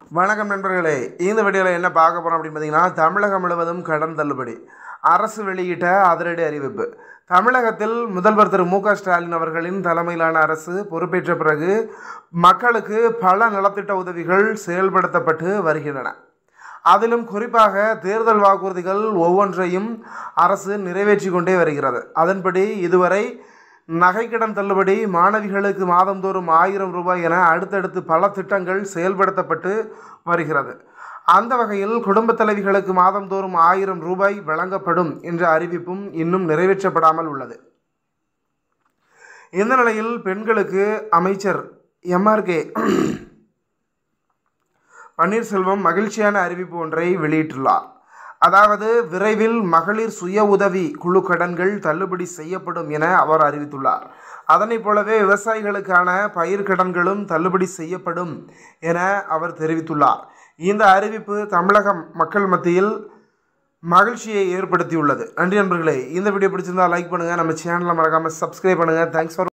வணக்கம் நண்பர்களே இந்த வீடியோவில் என்ன பார்க்க போகிறோம் அப்படின்னு பார்த்தீங்கன்னா தமிழகம் முழுவதும் கடன் தள்ளுபடி அரசு வெளியிட்ட அதிரடி அறிவிப்பு தமிழகத்தில் முதல்வர் திரு மு க ஸ்டாலின் அவர்களின் தலைமையிலான அரசு பொறுப்பேற்ற பிறகு மக்களுக்கு பல நலத்திட்ட உதவிகள் செயல்படுத்தப்பட்டு வருகின்றன அதிலும் குறிப்பாக தேர்தல் வாக்குறுதிகள் ஒவ்வொன்றையும் அரசு நிறைவேற்றி கொண்டே வருகிறது அதன்படி இதுவரை நகைக்கடன் தள்ளுபடி மாணவிகளுக்கு மாதந்தோறும் ஆயிரம் ரூபாய் என அடுத்தடுத்து பல திட்டங்கள் செயல்படுத்தப்பட்டு வருகிறது அந்த வகையில் குடும்பத் தலைவிகளுக்கு மாதந்தோறும் ஆயிரம் ரூபாய் வழங்கப்படும் என்ற அறிவிப்பும் இன்னும் நிறைவேற்றப்படாமல் உள்ளது இந்த நிலையில் பெண்களுக்கு அமைச்சர் எம்ஆர்கே பன்னீர்செல்வம் மகிழ்ச்சியான அறிவிப்பு ஒன்றை வெளியிட்டுள்ளார் அதாவது விரைவில் மகளிர் சுய உதவி குழு கடன்கள் தள்ளுபடி செய்யப்படும் என அவர் அறிவித்துள்ளார் அதனைப் போலவே விவசாயிகளுக்கான பயிர் கடன்களும் தள்ளுபடி செய்யப்படும் என அவர் தெரிவித்துள்ளார் இந்த அறிவிப்பு தமிழக மக்கள் மத்தியில் மகிழ்ச்சியை ஏற்படுத்தியுள்ளது நன்றி நண்பர்களே இந்த வீடியோ பிடிச்சிருந்தா லைக் பண்ணுங்கள் நம்ம சேனலை மறக்காமல் சப்ஸ்கிரைப் பண்ணுங்கள் தேங்க்ஸ் ஃபார்